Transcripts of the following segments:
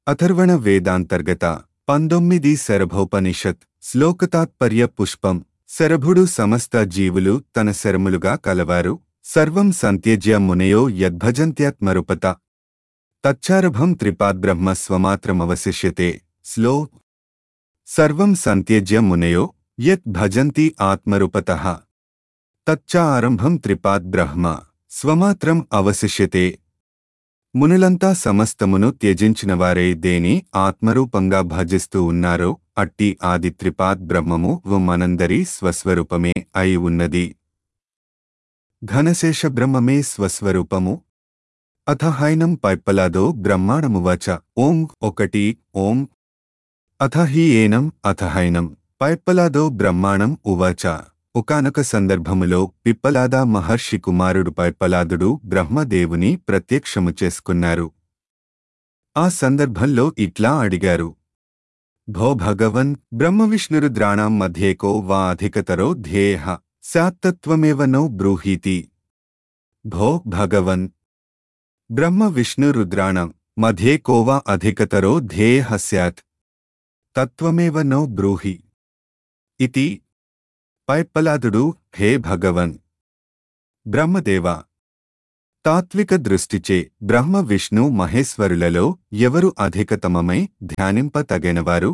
అథర్వణ వేదాంతర్గత పంతొమ్మిది శరభోపనిషత్ శ్లోకతాత్పర్య పుష్పం శరభుడు సమస్త జీవులు తన శరములుగా కలవారు సర్వం సంత్యజ్య మునయో యద్భజంత్యాత్మరుపత తచ్చారభం త్రిపాద్బ్రహ్మ స్వమాత్రమవశిష్యతే శ్లో సర్వం సంత్యజ్య మునయో యత్ భజంతి ఆత్మరూపతః తచ్చ ఆరంభం త్రిపాద్ బ్రహ్మ స్వమాత్రం అవశిష్యతే మునులంతా సమస్తమును త్యజించినవారే దేని ఆత్మరూపంగా భజిస్తూ ఉన్నారో అట్టి ఆది త్రిపాద్ బ్రహ్మము మనందరి స్వస్వరూపమే అయి ఉన్నది ఘనశేష బ్రహ్మమే స్వస్వరూపము అథ హైనం పైప్పలాదో బ్రహ్మాణమువచ ఓం ఒకటి ఓం అథ హి ఏనం అథ హైనం పైప్పలాదో బ్రహ్మాణం ఉవాచ ఒకానొక సందర్భములో పిప్పలాద మహర్షి కుమారుడు పైప్పలాదుడు బ్రహ్మదేవుని ప్రత్యక్షము చేసుకున్నారు ఆ సందర్భంలో ఇట్లా అడిగారు భో భగవన్ బ్రహ్మవిష్ణురుద్రాణం మధ్యేకో వా అధికతరో ధ్యేయ శాత్తత్వమేవ నో బ్రూహీతి భో భగవన్ బ్రహ్మ విష్ణురుద్రాణం మధ్యే కోవా అధికతరో ధ్యేయ స్యాత్ తత్వమేవ నో బ్రూహి ఇతి పైప్పలాదుడు హే భగవన్ బ్రహ్మదేవా తాత్విక దృష్టిచే బ్రహ్మ విష్ణు మహేశ్వరులలో ఎవరు అధికతమమై ధ్యానింపతగెనవారు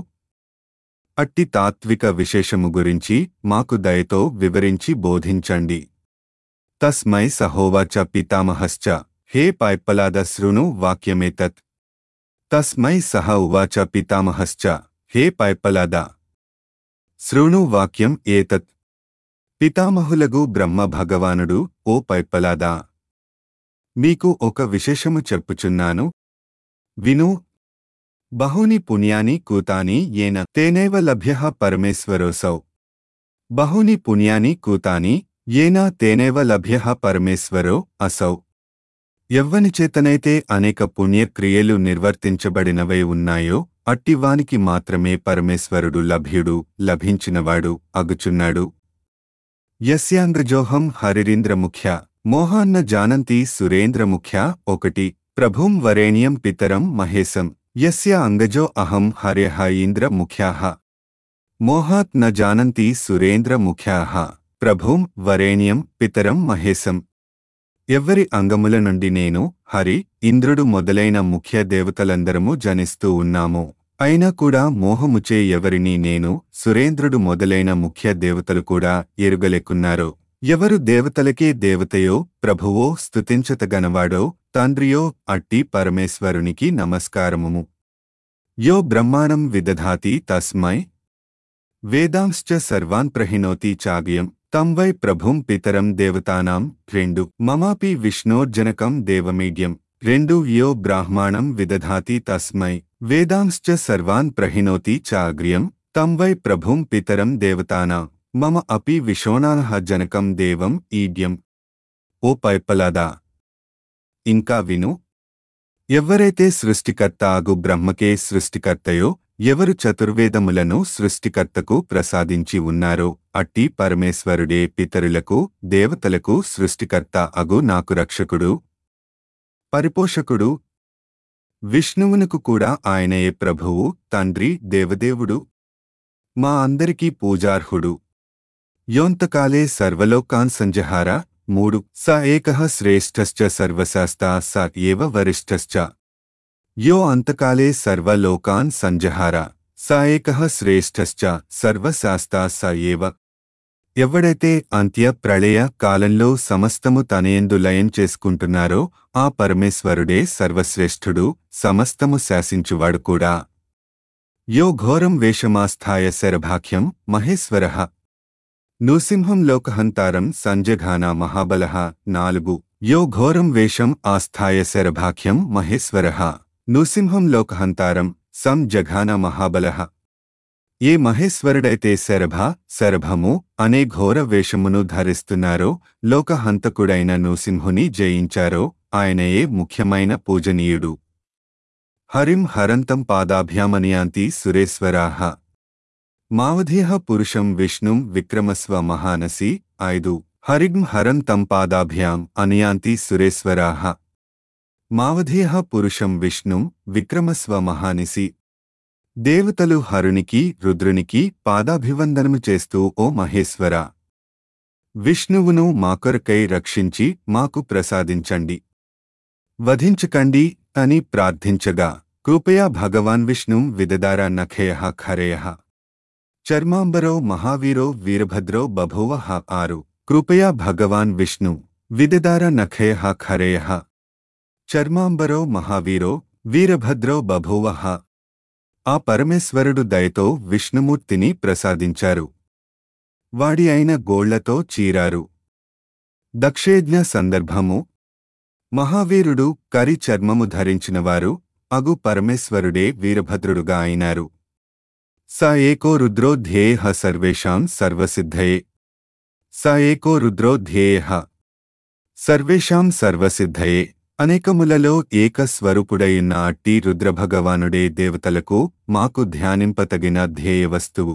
అట్టి తాత్విక విశేషము గురించి మాకు దయతో వివరించి బోధించండి తస్మై సహోవాచ పితామహశ్చ హే పైప్పలాద శృణు వాక్యమేతత్ తస్మై సహ ఉవాచ పితామహశ్చ హే పైప్పలాద శృణు వాక్యం ఏతత్ పితామహులగు బ్రహ్మ భగవానుడు ఓ పైప్పలాదా మీకు ఒక విశేషము చెప్పుచున్నాను విను బహూని పుణ్యాని కూతాని ఏన తేనేవ లభ్య పరమేశ్వరోసౌ బహూని పుణ్యాని కూతాని ఏనా తేనేవ లభ్య పరమేశ్వరో అసౌ ఎవ్వనిచేతనైతే అనేక పుణ్యక్రియలు నిర్వర్తించబడినవై ఉన్నాయో అట్టివానికి మాత్రమే పరమేశ్వరుడు లభ్యుడు లభించినవాడు అగుచున్నాడు యస్యాంగ్రజోహం హరిరింద్రముఖ్య మోహాన్న జానంతి సురేంద్రముఖ్య ఒకటి ప్రభుం వరేణ్యం పితరం మహేశం యస్య అంగజో అహం హర్యః ఇంద్రముఖ్యాః మోహాత్ న జానంతి సురేంద్రముఖ్యాః ప్రభుం వరేణ్యం పితరం మహేశం ఎవ్వరి అంగముల నుండి నేను హరి ఇంద్రుడు మొదలైన ముఖ్య దేవతలందరము జనిస్తూ ఉన్నాము అయినా కూడా మోహముచే ఎవరిని నేను సురేంద్రుడు మొదలైన ముఖ్య దేవతలు కూడా ఎరుగలేకున్నారో ఎవరు దేవతలకే దేవతయో ప్రభువో స్తుతించతగనవాడో తండ్రియో అట్టి పరమేశ్వరునికి నమస్కారముము యో బ్రహ్మాణం విదధాతి తస్మై వేదాంశ్చ సర్వాన్ ప్రహిణోతి చాగ్యం తం వై ప్రభుం పితరం దేవతానాం రెండు మమాపి విష్ణోర్జనకం దేవమీడ్యం రెండు యో బ్రాహ్మణం విదధాతి తస్మై వేదాంశ్చ సర్వాన్ ప్రహిణోతి చాగ్ర్యం తం వై ప్రభుం పితరం దేవతానా మమ అపి విశోణానః జనకం దేవం ఈడ్యం ఓ పైప్పలాదా ఇంకా విను ఎవ్వరైతే సృష్టికర్త ఆగు బ్రహ్మకే సృష్టికర్తయో ఎవరు చతుర్వేదములను సృష్టికర్తకు ప్రసాదించి ఉన్నారో అట్టి పరమేశ్వరుడే పితరులకు దేవతలకు సృష్టికర్త అగు నాకు రక్షకుడు పరిపోషకుడు విష్ణువునకు కూడా ఆయనయే ప్రభువు తండ్రి దేవదేవుడు మా అందరికీ పూజార్హుడు యోంతకాలే సర్వలోకాన్ సంజహార మూడు స ఏకః శ్రేష్ఠశ్చ సర్వశాస్తా స ఏవ వరిష్ఠశ్చ యో అంతకాలే సర్వలోకాన్ సంజహార స ఏకః శ్రేష్ఠశ్చ సర్వశాస్తా స ఏవ ఎవడైతే అంత్య ప్రళయ కాలంలో సమస్తము తనయందు లయం చేసుకుంటున్నారో ఆ పరమేశ్వరుడే సర్వశ్రేష్ఠుడు సమస్తము శాసించువాడు కూడా యో ఘోరం వేషమాస్థాయ శరభాఖ్యం మహేశ్వరః నృసింహం లోకహంతారం సంజఘాన మహాబలః నాలుగు యో ఘోరం వేషం ఆస్థాయ శరభాఖ్యం మహేశ్వరః నృసింహం లోకహంతారం సం జఘాన మహాబలః ఏ మహేశ్వరుడైతే శరభ శరభము అనే ఘోర వేషమును ధరిస్తున్నారో లోకహంతకుడైన నృసింహుని జయించారో ఆయనయే ముఖ్యమైన పూజనీయుడు హరిం హరంతం పాదాభ్యామనియాంతి సురేశ్వరాః మావధేహ పురుషం విష్ణుం విక్రమస్వ మహానసి ఐదు హరిం హరం తం పాదాభ్యాం అనియాంతి సురేశ్వరాః మావధేహ పురుషం విష్ణుం విక్రమస్వ మహానిసి దేవతలు హరునికి రుద్రునికి పాదాభివందనము చేస్తూ ఓ మహేశ్వర విష్ణువును మాకొరకై రక్షించి మాకు ప్రసాదించండి వధించకండి అని ప్రార్థించగా కృపయా భగవాన్ విష్ణుం విదదార నఖేయ ఖరేయ చర్మాంబరో మహావీరో వీరభద్రో బభూవ ఆరు కృపయా భగవాన్ విష్ణు విదదార నఖేయ ఖరేయ చర్మాంబరో మహావీరో వీరభద్రో బభూవ ఆ పరమేశ్వరుడు దయతో విష్ణుమూర్తిని ప్రసాదించారు వాడి అయిన గోళ్లతో చీరారు దక్షేజ్ఞ సందర్భము మహావీరుడు కరి చర్మము ధరించినవారు అగు పరమేశ్వరుడే వీరభద్రుడుగా అయినారు స ఏకో రుద్రో ధ్యేయ సర్వేషాం సర్వసిద్ధయే స ఏకో రుద్రో ధ్యేయ సర్వేషాం సర్వసిద్ధయే అనేకములలో ఏక స్వరూపుడైన అట్టి రుద్రభగవానుడే దేవతలకు మాకు ధ్యానింపతగిన ధ్యేయ వస్తువు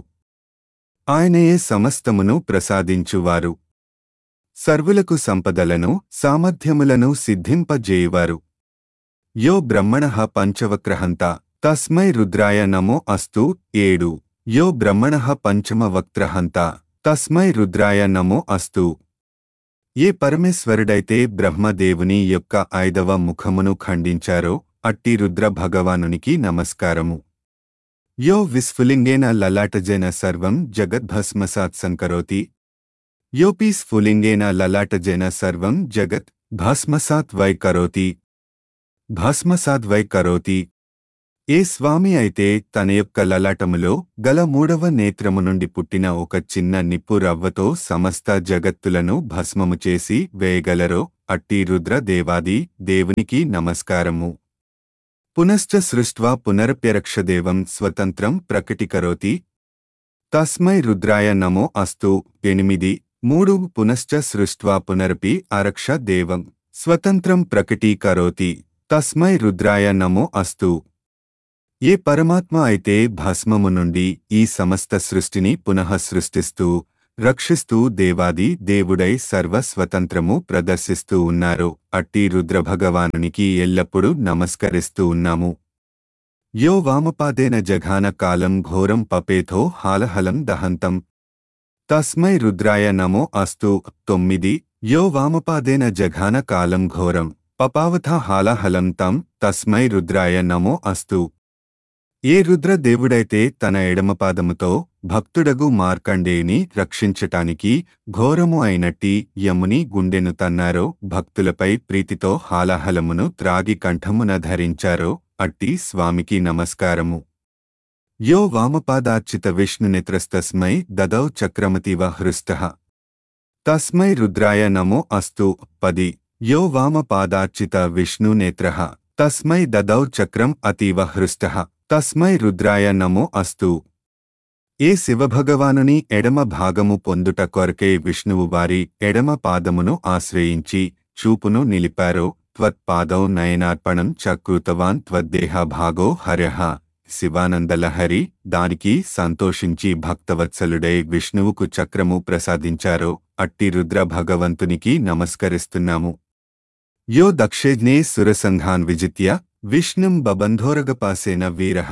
ఆయనయే సమస్తమును ప్రసాదించువారు సర్వులకు సంపదలను సామర్థ్యములను సిద్ధింపజేయువారు యో బ్రహ్మణ పంచవక్రహంత తస్మై రుద్రాయ నమో అస్తు ఏడు యో బ్రహ్మణ పంచమవక్త్రహంత తస్మై రుద్రాయ నమో అస్తు ఏ పరమేశ్వరుడైతే బ్రహ్మదేవుని యొక్క ఐదవ ముఖమును ఖండించారో అట్టి రుద్ర భగవానునికి నమస్కారము యో విస్ఫులింగేన లలాటజేన సర్వం జగద్భస్మసాత్ సంకరోతి యోపి స్ఫులింగేన లలాటజేన సర్వం జగత్ భస్మసాత్ వై కరోతి భస్మసాద్ వై కరోతి ఏ స్వామి అయితే తన యొక్క లలాటములో గల మూడవ నేత్రము నుండి పుట్టిన ఒక చిన్న నిప్పు రవ్వతో సమస్త జగత్తులను భస్మము చేసి వేయగలరో అట్టి రుద్ర దేవాది దేవునికి నమస్కారము పునశ్చ సృష్ట్వా పునరప్యరక్షదేవం స్వతంత్రం ప్రకటికరోతి తస్మై రుద్రాయ నమో అస్తు ఎనిమిది మూడు పునశ్చ సృష్ట్వా పునరపి అరక్ష దేవం స్వతంత్రం ప్రకటీకరోతి తస్మై రుద్రాయ నమో అస్తు ఏ పరమాత్మ అయితే భస్మము నుండి ఈ సమస్త సృష్టిని పునః సృష్టిస్తూ రక్షిస్తూ దేవాది దేవుడై సర్వస్వతంత్రము ప్రదర్శిస్తూ ఉన్నారు అట్టి రుద్రభగవానునికి ఎల్లప్పుడూ నమస్కరిస్తూ ఉన్నాము యో వామపాదేన జఘాన కాలం ఘోరం పపేథో హాలహలం దహంతం తస్మై రుద్రాయ నమో అస్తు తొమ్మిది యో వామపాదేన జఘాన కాలం ఘోరం పపావథ హాలహలం తం తస్మై రుద్రాయ నమో అస్తు ఏ రుద్రదేవుడైతే తన ఎడమపాదముతో భక్తుడగు మార్కండేయుని రక్షించటానికి ఘోరము అయినట్టి యముని గుండెను తన్నారో భక్తులపై ప్రీతితో హాలాహలమును త్రాగి కంఠమున ధరించారో అట్టి స్వామికి నమస్కారము యో వామపాదార్చిత విష్ణునిత్రస్తస్మై దదౌ చక్రమతివ హృష్టః తస్మై రుద్రాయ నమో అస్తు పది యో వామపాదార్చిత విష్ణునేత్రః తస్మై దదౌ చక్రం అతీవ హృష్టః తస్మై రుద్రాయ నమో అస్తు ఏ శివభగవానుని ఎడమ భాగము పొందుట కొరకే విష్ణువు వారి ఎడమ పాదమును ఆశ్రయించి చూపును నిలిపారో త్వత్పాదౌ నయనార్పణం చకృతవాన్ త్వద్దేహ భాగో హర్యః శివానందలహరి దానికి సంతోషించి భక్తవత్సలుడై విష్ణువుకు చక్రము ప్రసాదించారో అట్టి రుద్ర భగవంతునికి నమస్కరిస్తున్నాము యో దక్షేజ్ఞే సురసంఘాన్ విజిత్య విష్ణుం బబంధోరగపాసేన వీరః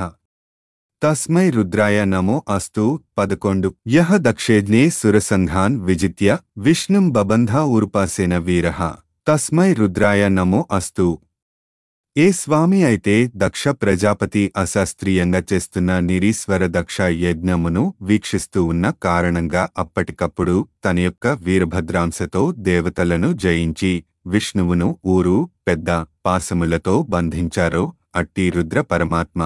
తస్మై రుద్రాయ నమో అస్తు పదకొండు యహ దక్షేజ్ఞే సురసంఘాన్ విజిత్య విష్ణుం బబంధా ఊరుపాసేన వీరః తస్మై రుద్రాయ నమో అస్తు ఏ స్వామి అయితే దక్ష ప్రజాపతి అశాస్త్రీయంగా చేస్తున్న నిరీశ్వర దక్ష యజ్ఞమును వీక్షిస్తూ ఉన్న కారణంగా అప్పటికప్పుడు తన యొక్క వీరభద్రాంశతో దేవతలను జయించి విష్ణువును ఊరు పెద్ద పాసములతో బంధించారో అట్టి రుద్ర పరమాత్మ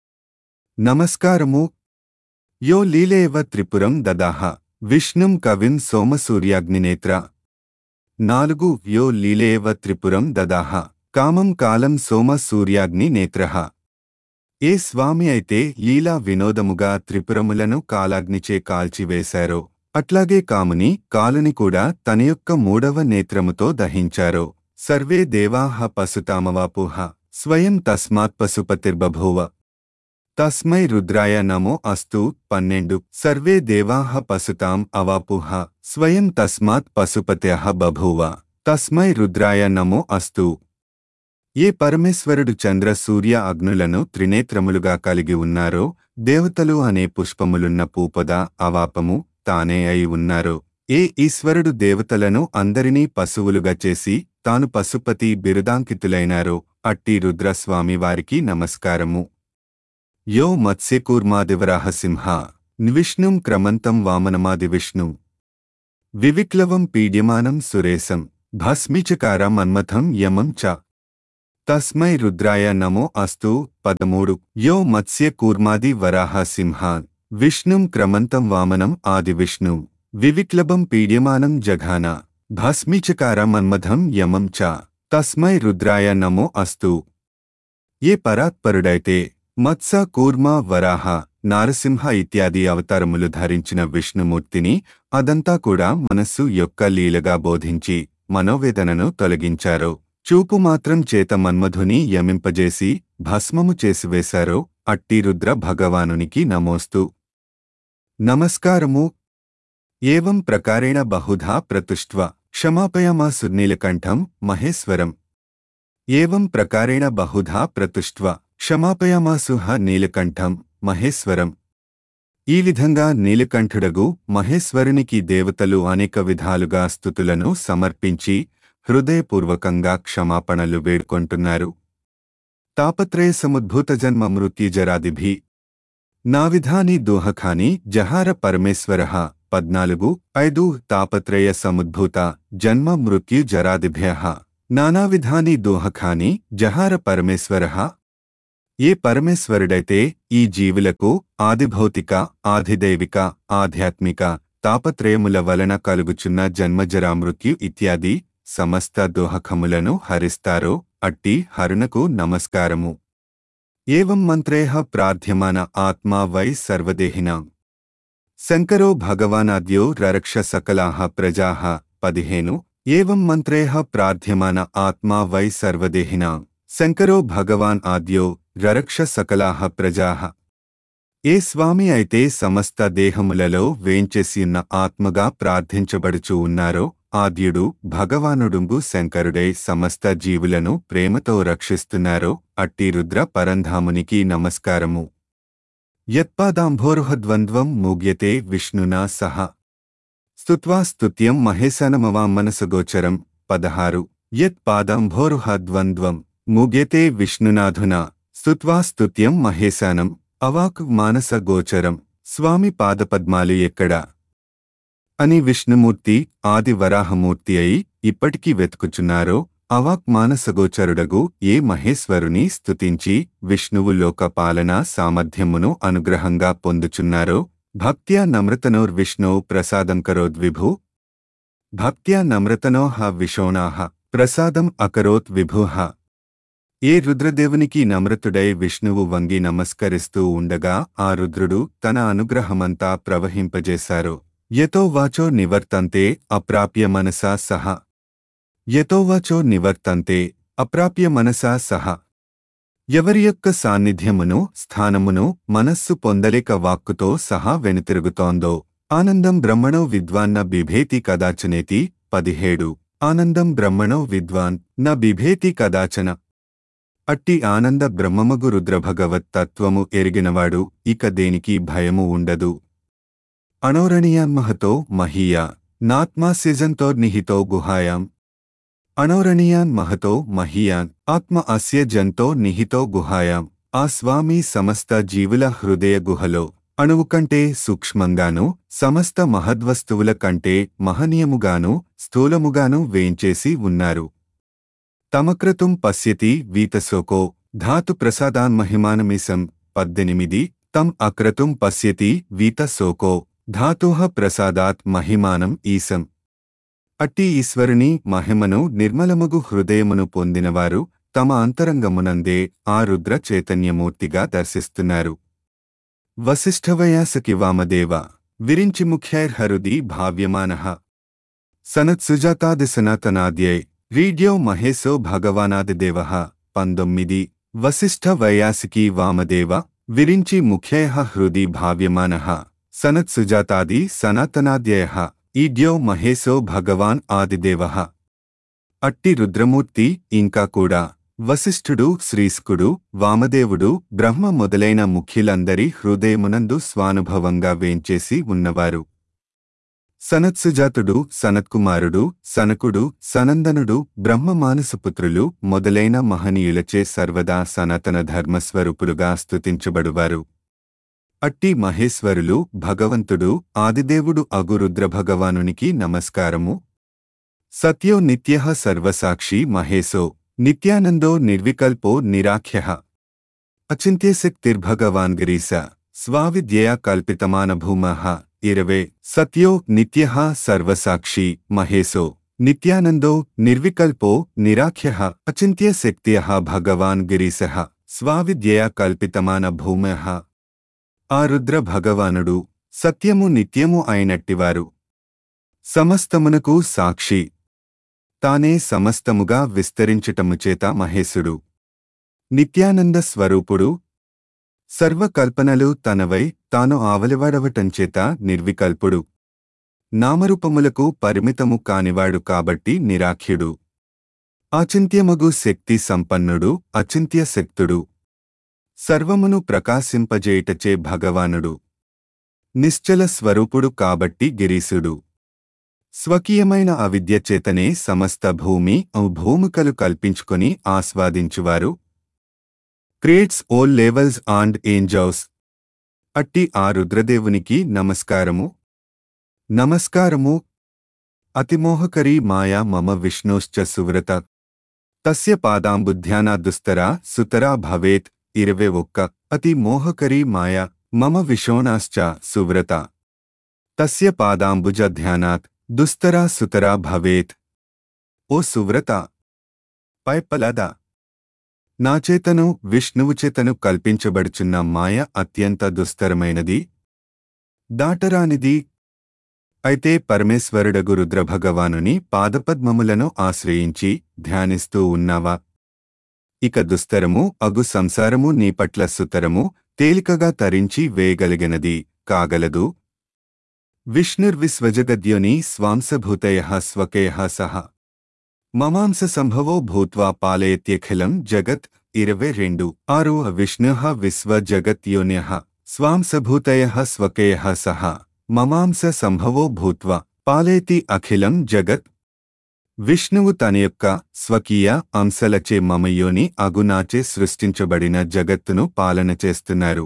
నమస్కారము యో లీలేవ త్రిపురం దదాహ విష్ణుం కవిం సోమసూర్యాగ్నినేత్ర నాలుగు యో లీలేవ త్రిపురం దదాహ కామం కాలం సోమ సూర్యాగ్ని నేత్రః ఏ స్వామి అయితే లీలా వినోదముగా త్రిపురములను కాలాగ్నిచే కాల్చివేశారో అట్లాగే కాముని కాలుని కూడా తన యొక్క మూడవ నేత్రముతో దహించారో సర్వే దేవాహ పశుతామవాపుహ స్వయం తస్మాత్ పశుపతిర్బభూవ తస్మై రుద్రాయ నమో అస్తు పన్నెండు సర్వే దేవాహ పశుతాం అవాపుహ స్వయం తస్మాత్ పశుపత్యః బభూవ తస్మై రుద్రాయ నమో అస్తు ఏ పరమేశ్వరుడు చంద్ర సూర్య అగ్నులను త్రినేత్రములుగా కలిగి ఉన్నారో దేవతలు అనే పుష్పములున్న పూపద అవాపము తానే అయి ఉన్నారు ఏ ఈశ్వరుడు దేవతలను అందరినీ పశువులుగా చేసి తాను పశుపతి బిరుదాంకితులైనారో అట్టి రుద్రస్వామి వారికి నమస్కారము యో మత్స్యకూర్మాదివరాహసింహ విష్ణుం క్రమంతం వామనమాది విష్ణు వివిక్లవం పీడ్యమానం సురేశం భస్మిచకార మన్మథం యమం చ తస్మై రుద్రాయ నమో అస్తు పదమూడు యో మత్స్య కూర్మాది వరాహ సింహాన్ విష్ణుం క్రమంతం వామనం ఆది విష్ణు వివిక్లభం పీడ్యమానం జఘాన భస్మిచకార మన్మథం యమం చ తస్మై రుద్రాయ నమో అస్తు ఏ పరాత్పరుడైతే మత్స కూర్మ వరాహ నారసింహ ఇత్యాది అవతారములు ధరించిన విష్ణుమూర్తిని అదంతా కూడా మనస్సు యొక్క లీలగా బోధించి మనోవేదనను తొలగించారో చూపు మాత్రం చేత మన్మధుని యమింపజేసి భస్మము చేసివేశారో అట్టి రుద్ర భగవానునికి నమోస్తు నమస్కారము ఏవం ప్రకారేణ బహుధా ప్రతుష్ట్వ క్షమాపయామాసు నీలకంఠం మహేశ్వరం ఏవం ప్రకారేణ బహుధా ప్రతుష్ట్వ క్షమాపయామాసు హ నీలకంఠం మహేశ్వరం ఈ విధంగా నీలకంఠుడగు మహేశ్వరునికి దేవతలు అనేక విధాలుగా స్థుతులను సమర్పించి హృదయపూర్వకంగా క్షమాపణలు వేడుకొంటున్నారు తాపత్రయ సముద్భూత జన్మ మృత్యుజరాదిభి నా విధాని దోహఖాని జహార పరమేశ్వర పద్నాలుగు ఐదు తాపత్రయ సముద్భూత జన్మ మృత్యు జరాదిభ్య నానావిధాని దోహఖాని జహార పరమేశ్వర ఏ పరమేశ్వరుడైతే ఈ జీవులకు ఆదిభౌతిక ఆధిదైవిక ఆధ్యాత్మిక తాపత్రయముల వలన కలుగుచున్న జన్మజరామృత్యు ఇత్యాది సమస్త దోహకములను హరిస్తారో అట్టి హరునకు నమస్కారము ఏవం మంత్రేహ ప్రార్థ్యమాన ఆత్మా వై సర్వదేహినాం శంకరో భగవానాద్యో రరక్ష సకలాః ప్రజాః పదిహేను ఏవం మంత్రేహ ప్రార్థ్యమాన ఆత్మా వై సర్వదేహినాం శంకరో భగవాన్ ఆద్యో రరక్ష సకలాః ప్రజాః ఏ స్వామి అయితే సమస్త దేహములలో వేంచేసియున్న ఆత్మగా ప్రార్థించబడుచూ ఉన్నారో ఆద్యుడు భగవానుడుంగు శంకరుడై సమస్త జీవులను ప్రేమతో రక్షిస్తున్నారో అట్టి రుద్ర పరంధామునికి నమస్కారము యత్పాదాంభోరుహద్వంద్వం మూగ్యతే విష్ణునా సహ స్తుత్వా స్తుత్యం మహేశనమవాం మనసగోచరం పదహారు యత్పాదాంభోరుహద్వంద్వం మూగ్యతే విష్ణునాధునా స్తుత్వా స్తుత్యం మహేశానం అవాక్ మానస గోచరం స్వామి పాదపద్మాలు ఎక్కడా అని విష్ణుమూర్తి ఆది వరాహమూర్తి అయి ఇప్పటికీ వెతుకుచున్నారో అవాక్ మానసగోచరుడగు ఏ మహేశ్వరుని స్తుతించి విష్ణువు లోక పాలనా సామర్థ్యమును అనుగ్రహంగా పొందుచున్నారో భక్త్యా నమ్రతనోర్విష్ణో ప్రసాదం కరోద్విభు భక్త్యా నమ్రతనో హ విషోణాహ ప్రసాదం అకరోత్ విభుః ఏ రుద్రదేవునికి నమ్రతుడై విష్ణువు వంగి నమస్కరిస్తూ ఉండగా ఆ రుద్రుడు తన అనుగ్రహమంతా ప్రవహింపజేశారు యతో వాచో నివర్తంతే అప్రాప్య మనసా సహ యతో వాచో నివర్తంతే అప్రాప్య మనసా సహ ఎవరి యొక్క సాన్నిధ్యమును స్థానమును మనస్సు పొందలేక వాక్కుతో సహా వెనుతిరుగుతోందో ఆనందం బ్రహ్మణో విద్వాన్న బిభేతి కదాచనేతి పదిహేడు ఆనందం బ్రహ్మణో విద్వాన్ న బిభేతి కదాచన అట్టి ఆనంద బ్రహ్మమగు రుద్రభగవత్ తత్వము ఎరిగినవాడు ఇక దేనికి భయము ఉండదు అణోరణీయాన్మహతో మహీయా నాత్మాస్యజంతోర్నిహితో గుహాయాం అణోరణీయాన్ మహతో మహీయాన్ ఆత్మ అస్య జంతో నిహితో గుహాయాం ఆ స్వామి సమస్త జీవుల హృదయ గుహలో అణువు కంటే సూక్ష్మంగానూ సమస్త మహద్వస్తువుల కంటే మహనీయముగానూ స్థూలముగానూ వేంచేసి ఉన్నారు తమక్రతుం పశ్యతి వీతశోకో ధాతు ప్రసాదాన్మహిమానమిసం పద్దెనిమిది తం అక్రతుం పశ్యతి వీతశోకో ధాతోహ ప్రసాదాత్ మహిమానం ఈసం అట్టి ఈశ్వరుని మహిమను నిర్మలమగు హృదయమును పొందినవారు తమ అంతరంగమునందే ఆ రుద్ర చైతన్యమూర్తిగా దర్శిస్తున్నారు వసిష్ఠవయాసకి వామదేవ విరించి ముఖ్యైర్హరుది భావ్యమానః సనత్సుజాతాది సనాతనాద్యై రీడ్యో మహేశో భగవానాదిదేవ పంతొమ్మిది వసిష్ఠ వైయాసికి వామదేవ విరించి ముఖ్యయ హృది భావ్యమానః సనత్సుజాతాది సనాతనాద్యయ ఈడ్యో మహేశో భగవాన్ ఆదిదేవ అట్టి రుద్రమూర్తి ఇంకా కూడా వశిష్ఠుడు శ్రీస్కుడు వామదేవుడు బ్రహ్మ మొదలైన ముఖ్యులందరి హృదయమునందు స్వానుభవంగా వేంచేసి ఉన్నవారు సనత్సుజాతుడు సనత్కుమారుడు సనకుడు సనందనుడు బ్రహ్మమానసపుత్రులు మొదలైన మహనీయులచే సర్వదా సనాతన ధర్మస్వరూపులుగా స్తుతించబడువారు అట్టి మహేశ్వరులు భగవంతుడు ఆదిదేవుడు అగు రుద్రభగవానునికి నమస్కారము సత్యో నిత్య సర్వసాక్షి మహేశో నిత్యానందో నిర్వికల్పో నిరాఖ్య అచింత్యశక్తిర్భగవాన్ గిరీశ స్వావిద్యయా కల్పితమాన భూమః ఇరవే సత్యో నిత్య సర్వసాక్షి మహేశో నిత్యానందో నిర్వికల్పో నిరాఖ్య అచింత్యశక్త్య భగవాన్ గిరీశ స్వావిద్యయా కల్పితమాన భూమః ఆ రుద్ర భగవానుడు సత్యము నిత్యము అయినట్టివారు సమస్తమునకు సాక్షి తానే సమస్తముగా విస్తరించటముచేత మహేశుడు నిత్యానంద స్వరూపుడు సర్వకల్పనలు తనవై తాను ఆవలివాడవటంచేత నిర్వికల్పుడు నామరూపములకు పరిమితము కానివాడు కాబట్టి నిరాఖ్యుడు ఆచింత్యమగు శక్తి సంపన్నుడు అచింత్య శక్తుడు సర్వమును ప్రకాశింపజేయుటచే భగవానుడు నిశ్చల స్వరూపుడు కాబట్టి గిరీసుడు స్వకీయమైన అవిద్య చేతనే సమస్త భూమి భూమికలు కల్పించుకొని ఆస్వాదించువారు creates all levels and enjoys అట్టి ఆ రుద్రదేవునికి నమస్కారము నమస్కారము అతిమోహకరీ మాయా మమ విష్ణోశ్చ సువ్రత తస్య పాదాంబుధ్యానా దుస్తరా సుతరా భవేత్ ఇరవై ఒక్క అతి మోహకరీ మాయా మమ విషోణాశ్చ సువ్రత తస్య పాదాంబుజ ధ్యానాత్ దుస్తరా సుతరా భవేత్ ఓ సువ్రత పైపలద నాచేతను విష్ణువు చేతను కల్పించబడుచున్న మాయ అత్యంత దుస్తరమైనది దాటరానిది అయితే పరమేశ్వరుడగు రుద్రభగవానుని పాదపద్మములను ఆశ్రయించి ధ్యానిస్తూ ఉన్నావా ఇక దుస్తరము అగు సంసారము నీ పట్ల సుతరము తేలికగా తరించి వేయగలిగినది కాగలదు విష్ణుర్విశ్వజగద్యోని స్వాంసభూతయ స్వకయ సహ మమాంస సంభవో భూత్వా పాలయత్యఖిలం జగత్ ఇరవై రెండు ఆరు విష్ణు విశ్వజగత్యోన్య స్వాంసభూతయ స్వకయ సహ మమాంస సంభవో భూత్వా పాలయతి అఖిలం జగత్ విష్ణువు తన యొక్క స్వకీయ అంశలచే మమయోని అగునాచే సృష్టించబడిన జగత్తును పాలన చేస్తున్నారు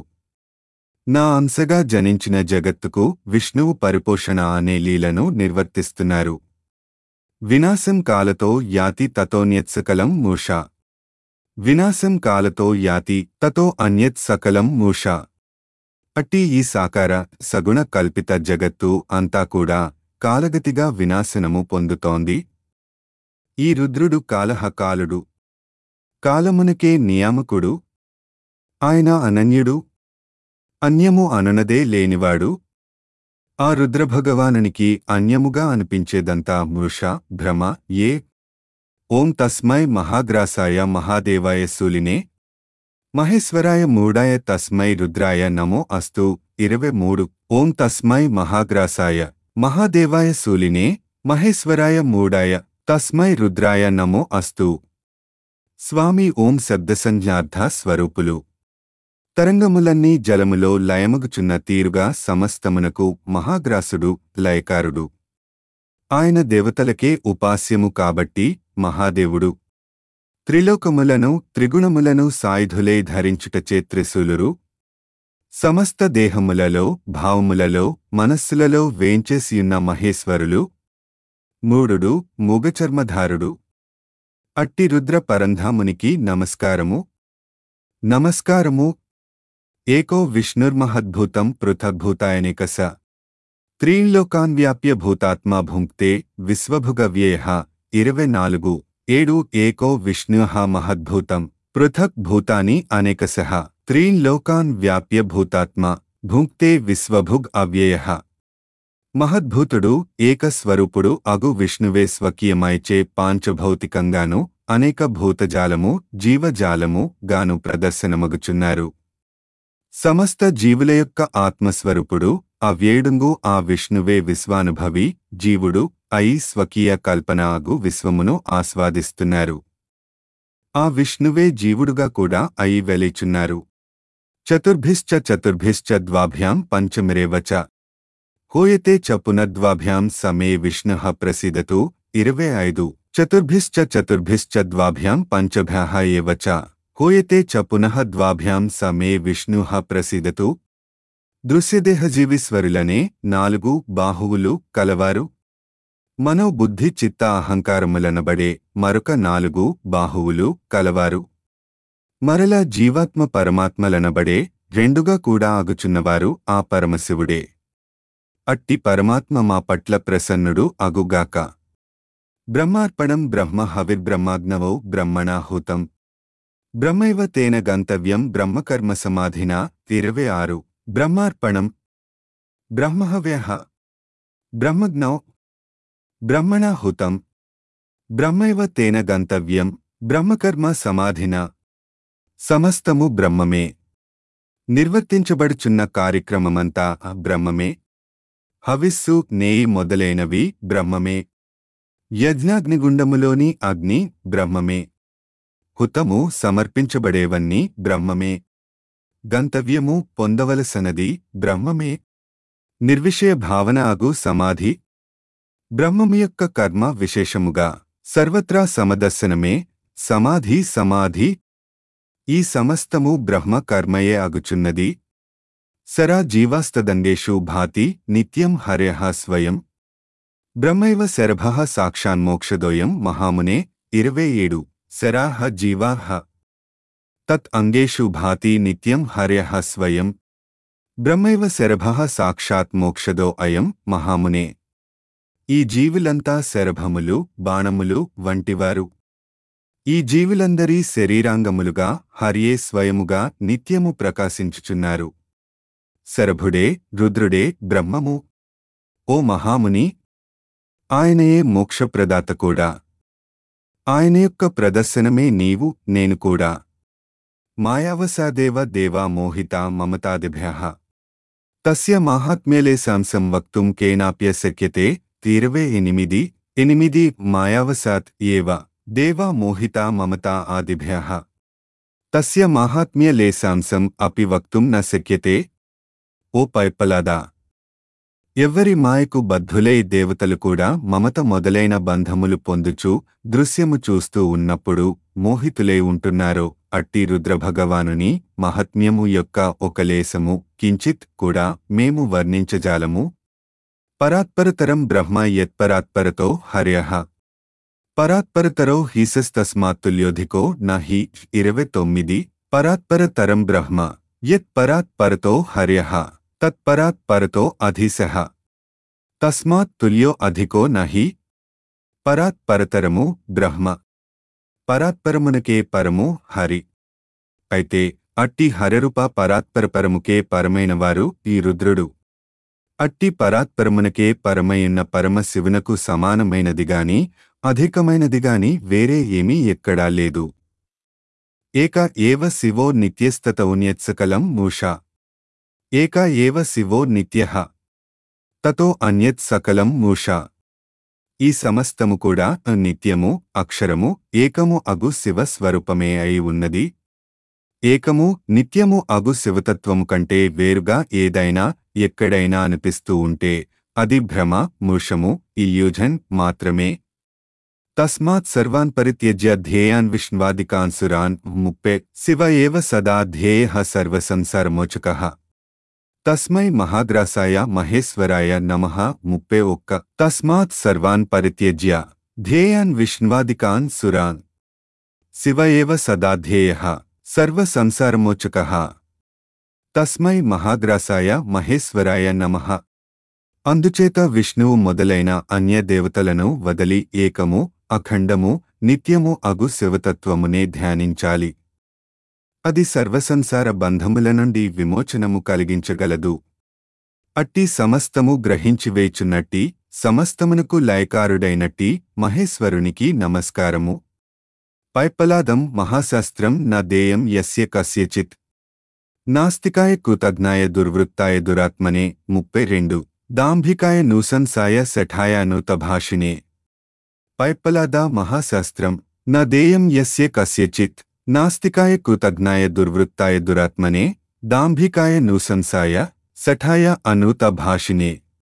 నా అంశగా జనించిన జగత్తుకు విష్ణువు పరిపోషణ అనే లీలను నిర్వర్తిస్తున్నారు వినాశం కాలతో యాతి తతోన్యత్ సకలం మూషా వినాశం కాలతో యాతి తతో అన్యత్ సకలం మూషా అట్టి ఈ సాకార సగుణ కల్పిత జగత్తు అంతా కూడా కాలగతిగా వినాశనము పొందుతోంది ఈ రుద్రుడు కాలహకాలుడు కాలమునకే నియామకుడు ఆయన అనన్యుడు అన్యము అననదే లేనివాడు ఆ రుద్రభగవానునికి అన్యముగా అనిపించేదంతా మృష భ్రమ ఏ ఓం తస్మై మహాగ్రాసాయ మహాదేవాయ శూలినే మహేశ్వరాయ మూడాయ తస్మై రుద్రాయ నమో అస్తు ఇరవై మూడు ఓం తస్మై మహాగ్రాసాయ మహాదేవాయ శూలినే మహేశ్వరాయ మూడాయ తస్మై రుద్రాయ నమో అస్తు స్వామి ఓం శబ్దసంజ్ఞార్థ స్వరూపులు తరంగములన్నీ జలములో లయమగుచున్న తీరుగా సమస్తమునకు మహాగ్రాసుడు లయకారుడు ఆయన దేవతలకే ఉపాస్యము కాబట్టి మహాదేవుడు త్రిలోకములను త్రిగుణములను సాయుధులే ధరించుటచే త్రిశూలురు సమస్త దేహములలో భావములలో మనస్సులలో వేంచేసియున్న మహేశ్వరులు మూడుడు మూగచర్మధారుడు అట్టి రుద్ర పరంధామునికి నమస్కారము నమస్కారము ఏకో విష్ణుర్మహద్భూతం పృథగ్భూతాయనికస త్రీన్లోకాన్వ్యాప్య భూతాత్మా భుంక్తే విశ్వభుగవ్యేహ ఇరవై నాలుగు ఏడు ఏకో విష్ణుః మహద్భూతం పృథక్ భూతాని అనేకసః త్రీన్లోకాన్ వ్యాప్య భూతాత్మా భుంక్తే విశ్వభుగ్ అవ్యయ మహద్భూతుడు ఏకస్వరూపుడు అగు విష్ణువే స్వకీయమైచే పాంచభౌతికంగాను అనేక భూతజాలము జీవజాలము గాను ప్రదర్శనమగుచున్నారు సమస్త జీవుల యొక్క ఆత్మస్వరూపుడు అవ్యేడుంగు ఆ విష్ణువే విశ్వానుభవి జీవుడు అయి స్వకీయ కల్పన అగు విశ్వమును ఆస్వాదిస్తున్నారు ఆ విష్ణువే జీవుడుగా కూడా అయి వెలిచున్నారు చతుర్భిశ్చ చతుర్భిశ్చ ద్వాభ్యాం పంచమిరేవ చ హోయతే చ పునద్వాభ్యాం సమే విష్ణుః ప్రసీదతు ఇరవై ఐదు చతుర్భిశ్చ చతుర్భిశ్చ ద్వాభ్యాం పంచభ్యాః ఏవ చ హోయతే చ పునః ద్వాభ్యాం సమే విష్ణుః ప్రసీదతు దృశ్యదేహజీవిస్వరులనే నాలుగు బాహువులు కలవారు మనోబుద్ధి చిత్త అహంకారములనబడే మరొక నాలుగు బాహువులు కలవారు మరల జీవాత్మ పరమాత్మలనబడే రెండుగా కూడా ఆగుచున్నవారు ఆ పరమశివుడే అట్టి పరమాత్మ మా పట్ల ప్రసన్నుడు అగుగాక బ్రహ్మార్పణం బ్రహ్మ హవిర్బ్రహ్మాగ్నవౌ బ్రహ్మణాహూతం బ్రహ్మైవ తేన గంతవ్యం బ్రహ్మకర్మ సమాధినా ఇరవై ఆరు బ్రహ్మార్పణం బ్రహ్మహవ్య బ్రహ్మజ్ఞౌ బ్రహ్మణాహుతం బ్రహ్మైవ తేన గంతవ్యం బ్రహ్మకర్మ సమాధిన సమస్తము బ్రహ్మమే నిర్వర్తించబడుచున్న కార్యక్రమమంతా బ్రహ్మమే హవిస్సు నేయి మొదలైనవి బ్రహ్మమే యజ్ఞాగ్నిగుండములోని అగ్ని బ్రహ్మమే హుతము సమర్పించబడేవన్నీ బ్రహ్మమే గంతవ్యము పొందవలసనది బ్రహ్మమే నిర్విషయ భావన అగు సమాధి బ్రహ్మము యొక్క కర్మ విశేషముగా సర్వత్రా సమదర్శనమే సమాధి సమాధి ఈ సమస్తము బ్రహ్మ కర్మయే అగుచున్నది సరా జీవాస్తదంగేషు భాతి నిత్యం హర్యః స్వయం బ్రహ్మైవ శరభః సాక్షాన్మోక్షదోయం మహామునే ఇరవై ఏడు శరాహ జీవాహ తత్ అంగేషు భాతి నిత్యం హర్యః స్వయం బ్రహ్మైవ శరభః సాక్షాత్ మోక్షదో అయం మహామునే ఈ జీవులంతా శరభములు బాణములు వంటివారు ఈ జీవులందరి శరీరాంగములుగా హరియే స్వయముగా నిత్యము ప్రకాశించుచున్నారు శరభుడే రుద్రుడే బ్రహ్మము ఓ మహాముని ఆయనయే మోక్షప్రదాత కూడా ఆయన యొక్క ప్రదర్శనమే నీవు నేను కూడా మాయావసాదేవ దేవా మోహిత మమతాదిభ్య తస్య మాహాత్మ్యలేశాంసం వక్తుం కేనాప్య శక్యతే ఇరవై ఎనిమిది ఎనిమిది మాయావసాత్ ఏవ దేవా మోహిత మమతా ఆదిభ్య తస్య మాహాత్మ్యలేశాంసం అపి వక్తుం న శక్యతే ఓ పైపలాదా ఎవ్వరి మాయకు బద్ధులై దేవతలు కూడా మమత మొదలైన బంధములు పొందుచు దృశ్యము చూస్తూ ఉన్నప్పుడు మోహితులై ఉంటున్నారో అట్టి రుద్రభగవానుని మహత్మ్యము యొక్క ఒక లేసము కించిత్ కూడా మేము వర్ణించజాలము పరాత్పరతరం బ్రహ్మ యత్పరాత్పరతో హర్యః పరాత్పరతరో హీసస్తస్మాత్తుల్యోధికో నహి ఇరవై తొమ్మిది పరాత్పరతరం బ్రహ్మ యత్పరాత్పరతో హర్యః తత్పరాత్పరతో అధీశః తస్మాత్ తుల్యో అధికో నహి పరాత్పరతరము బ్రహ్మ పరాత్పరమునకే పరము హరి అయితే అట్టి హరరూప పరాత్పరపరముకే పరమైనవారు ఈ రుద్రుడు అట్టి పరాత్పరమునకే పరమయున్న పరమశివునకు సమానమైనదిగాని అధికమైనదిగాని వేరే ఏమీ ఎక్కడా లేదు ఏక ఏవ శివో నిత్యస్తతౌన్యత్సకలం మూషా ఏక ఏవ శివో నిత్యః తతో అన్యత్ సకలం మూషా ఈ సమస్తము కూడా నిత్యము అక్షరము ఏకము అగు శివ స్వరూపమే అయి ఉన్నది ఏకము నిత్యము అగు శివతత్వము కంటే వేరుగా ఏదైనా ఎక్కడైనా అనిపిస్తూ ఉంటే అది భ్రమ మూషము ఇల్యూజన్ మాత్రమే తస్మాత్ సర్వాన్ పరిత్యజ్య ధ్యేయాన్ విష్ణ్వాదికాన్సురాన్ ముప్పే శివ ఏవ సదా ధ్యేయ సర్వసంసారమోచక తస్మై మహాగ్రాసాయ మహేశ్వరాయ నమః ముప్పే ఒక్క తస్మాత్ సర్వాన్ పరిత్యజ్య ధ్యేయాన్ విష్ణ్వాదికాన్ సురాన్ శివ ఏవ సదా ధ్యేయ సర్వసంసారమోచక తస్మై మహాగ్రాసాయ మహేశ్వరాయ నమః అందుచేత విష్ణువు మొదలైన అన్య దేవతలను వదలి ఏకము అఖండము నిత్యము అగు శివతత్వమునే ధ్యానించాలి అది సర్వసంసార బంధముల నుండి విమోచనము కలిగించగలదు అట్టి సమస్తము గ్రహించివేచున్నట్టి సమస్తమునకు లయకారుడైనట్టి మహేశ్వరునికి నమస్కారము పైపలాదం మహాశాస్త్రం న దేయం యస్య కస్యచిత్ నాస్తికాయ కృతజ్ఞాయ దుర్వృత్తాయ దురాత్మనే ముప్పై రెండు దాంభికాయ నూసంసాయ శఠాయానుతభాషిణే పైపలాద మహాశాస్త్రం న దేయం యస్య కస్యచిత్ నాస్తికాయ కృతజ్ఞాయ దుర్వృత్తాయ దురాత్మనే దాంభికాయ నూసంసాయ సఠాయ అనూత భాషినే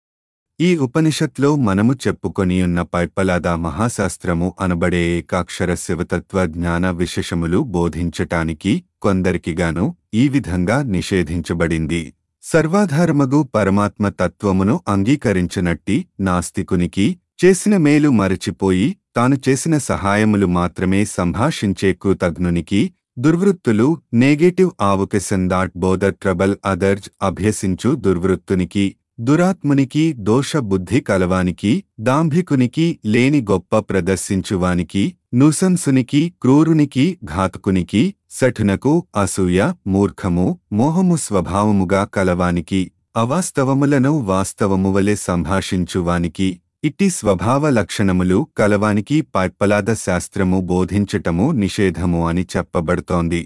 ఈ ఉపనిషత్లో మనము చెప్పుకొనియున్న పైపలాద మహాశాస్త్రము అనబడే ఏకాక్షర శివతత్వ జ్ఞాన విశేషములు బోధించటానికి కొందరికిగాను ఈ విధంగా నిషేధించబడింది సర్వాధారమగు పరమాత్మ తత్వమును అంగీకరించినట్టి నాస్తికునికి చేసిన మేలు మరచిపోయి తాను చేసిన సహాయములు మాత్రమే సంభాషించే కృతజ్ఞునికి దుర్వృత్తులు negative avocation that bother trouble others అభ్యసించు దుర్వృత్తునికి దురాత్మునికి దోష బుద్ధి కలవానికి దాంభికునికి లేని గొప్ప ప్రదర్శించువానికి నుసంసునికి క్రూరునికి ఘాతుకునికి సఠునకు అసూయ మూర్ఖము మోహము స్వభావముగా కలవానికి అవాస్తవములను వాస్తవము వలె సంభాషించువానికి ఇట్టి స్వభావ లక్షణములు కలవానికి పైప్పలాద శాస్త్రము బోధించటము నిషేధము అని చెప్పబడుతోంది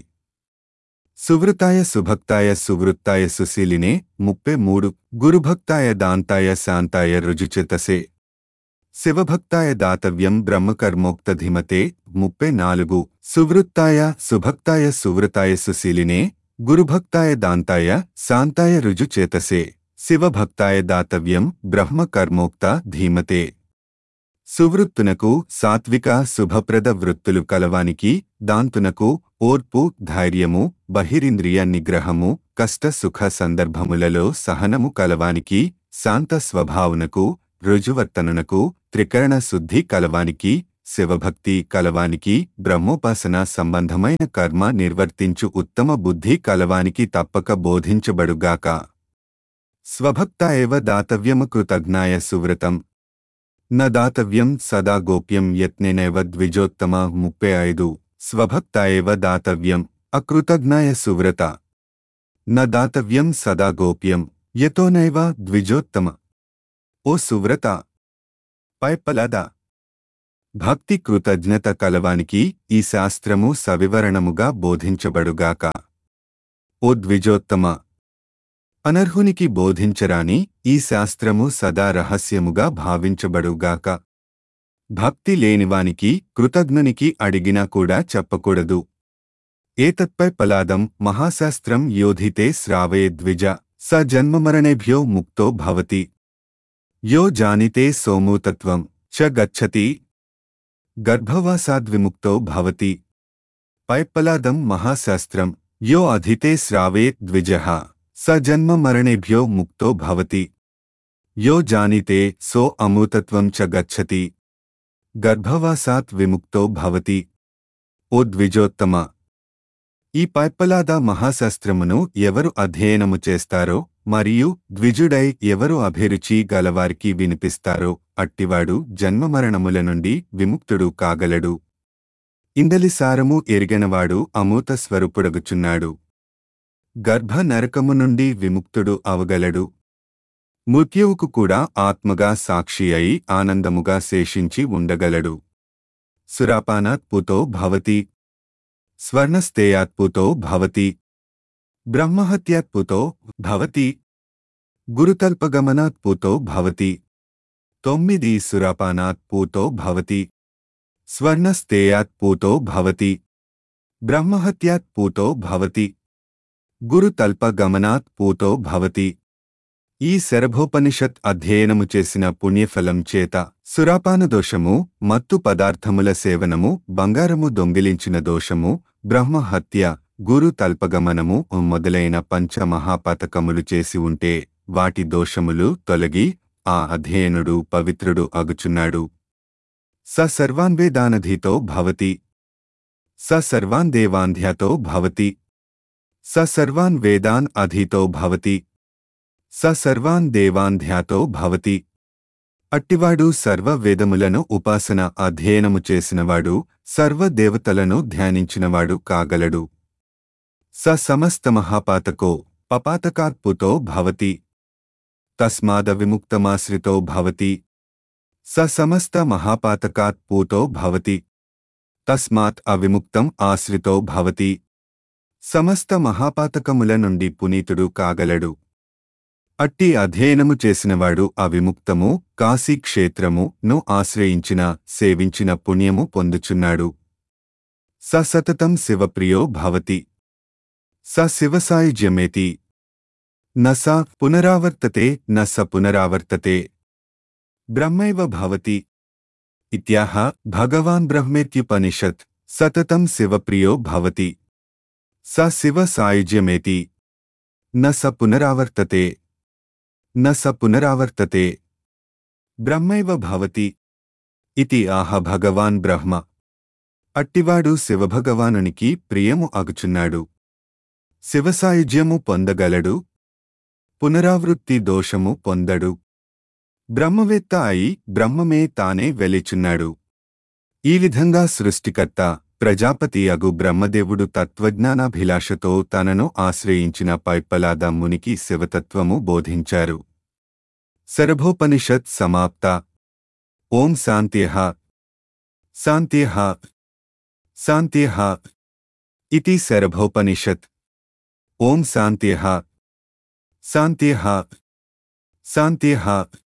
సువృతాయ సుభక్తాయ సువృత్తాయ సుశీలినే ముప్పై మూడు గురుభక్తాయ దాంతాయ శాంతాయ రుజుచితసే శివభక్తాయ దాతవ్యం బ్రహ్మకర్మోక్తధిమతే ముప్పై నాలుగు సువృత్తాయ సుభక్తాయ సువృతాయ సుశీలినే గురుభక్తాయ దాంతాయ శాంతాయ రుజుచేతసే శివభక్తాయ దాతవ్యం బ్రహ్మకర్మోక్త ధీమతే సువృత్తునకు సాత్విక శుభప్రద వృత్తులు కలవానికి దాంతునకు ఓర్పు ధైర్యము బహిరింద్రియ నిగ్రహము కష్ట సుఖ సందర్భములలో సహనము కలవానికి శాంత స్వభావనకు రుజువర్తనకు త్రికరణ శుద్ధి కలవానికి శివభక్తి కలవానికి బ్రహ్మోపాసన సంబంధమైన కర్మ నిర్వర్తించు ఉత్తమ బుద్ధి కలవానికి తప్పక బోధించబడుగాక స్వభక్త ఏవ దాతవ్యమ కృతజ్ఞాయ సువ్రతం న దాతవ్యం సదా గోప్యం యత్నేనైవ ద్విజోత్తమ ముప్పై ఐదు స్వభక్త ఏవ దాతవ్యం అకృతజ్ఞాయ సువ్రత న దాతవ్యం సదా గోప్యం యతోనైవ ద్విజోత్తమ ఓ సువ్రత పైపలద భక్తి కృతజ్ఞత కలవానికి ఈ శాస్త్రము సవివరణముగా బోధించబడుగాక ఓ ద్విజోత్తమ అనర్హునికి బోధించరాని ఈ శాస్త్రము సదా రహస్యముగా భావించబడుగాక భక్తి లేనివానికి కృతజ్ఞునికి అడిగినా కూడా చెప్పకూడదు ఏతత్పై పలాదం మహాశాస్త్రం యోధితే శ్రావే ద్విజ స జన్మమరణేభ్యో ముక్తో భవతి యో జానితే సోమూతత్వం చ గచ్చతి గర్భవాసాద్విముక్తో భవతి పైపలాదం మహాశాస్త్రం యో అధితే శ్రావే ద్విజః స జన్మమరణేభ్యో ముక్తో భవతి యో జానితే సో అమూతత్వం చ గచ్చతి గర్భవాసాత్ విముక్తో భవతి ఓ ద్విజోత్తమ ఈ పైప్పలాద మహాశాస్త్రమును ఎవరు అధ్యయనము చేస్తారో మరియు ద్విజుడై ఎవరు అభిరుచి గలవారికి వినిపిస్తారో అట్టివాడు జన్మమరణముల నుండి విముక్తుడు కాగలడు ఇందలి సారము ఎరిగనవాడు అమూత స్వరూపుడగుచున్నాడు గర్భ నరకము నుండి విముక్తుడు అవగలడు మృత్యువుకు కూడా ఆత్మగా సాక్షి అయి ఆనందముగా శేషించి ఉండగలడు సురాపానాత్పుతో భవతి స్వర్ణస్తేయాత్పుతో భవతి బ్రహ్మహత్యాత్పుతో భవతి గురుతల్పగమనాత్పుతో భవతి తొమ్మిది సురాపానాత్పూతో భవతి స్వర్ణస్తేయాత్పూతో భవతి బ్రహ్మహత్యాత్పూతో భవతి గురుతల్పగమనాత్ పూతో భవతి ఈ శరభోపనిషత్ అధ్యయనము చేసిన పుణ్యఫలం చేత సురాపాన దోషము మత్తు పదార్థముల సేవనము బంగారము దొంగిలించిన దోషము బ్రహ్మహత్య గురు తల్పగమనము మొదలైన పంచమహాపతకములు చేసి ఉంటే వాటి దోషములు తొలగి ఆ అధ్యయనుడు పవిత్రుడు అగుచున్నాడు స సర్వాన్వేదానధీతో భవతి స సర్వాన్ దేవాంధ్యాతో భవతి స సర్వాన్ వేదాన్ అధీతో భవతి స సర్వాన్ దేవాన్ ధ్యాతో భవతి అట్టివాడు సర్వ వేదములను ఉపాసన అధ్యయనము చేసినవాడు సర్వ దేవతలను ధ్యానించినవాడు కాగలడు స సమస్త మహాపాతకో పపాతకాత్పుతో భవతి తస్మాద విముక్తమాశ్రితో భవతి స సమస్త మహాపాతకాత్ పూతో భవతి తస్మాత్ అవిముక్తం ఆశ్రితో భవతి సమస్త మహాపాతకముల నుండి పునీతుడు కాగలడు అట్టి అధ్యయనము చేసినవాడు అవిముక్తము కాశీ క్షేత్రము ను ఆశ్రయించిన సేవించిన పుణ్యము పొందుచున్నాడు స సతతం శివప్రియో భవతి స శివసాయుజ్యమేతి న స పునరావర్తతే న స పునరావర్తతే బ్రహ్మైవ భవతి ఇత్యాహ భగవాన్ బ్రహ్మేత్యుపనిషత్ సతతం శివప్రియో భవతి స శివ సాయుజ్యమేతి న స పునరావర్తతే న స పునరావర్తతే బ్రహ్మైవ భవతి ఇతి ఆహ భగవాన్ బ్రహ్మ అట్టివాడు శివభగవానునికి ప్రియము అగుచున్నాడు శివసాయుజ్యము పొందగలడు పునరావృత్తి దోషము పొందడు బ్రహ్మవేత్త అయి బ్రహ్మమే తానే వెలిచున్నాడు ఈ విధంగా సృష్టికర్త ప్రజాపతి అగు బ్రహ్మదేవుడు తత్వజ్ఞానాభిలాషతో తనను ఆశ్రయించిన పైప్పలాద మునికి శివతత్వము బోధించారు శరభోపనిషత్ సమాప్త ఓం శాంత్యః శాంత్యః శాంత్యః ఇతి శరభోపనిషత్ ఓం శాంత్యః శాంత్యః శాంత్యః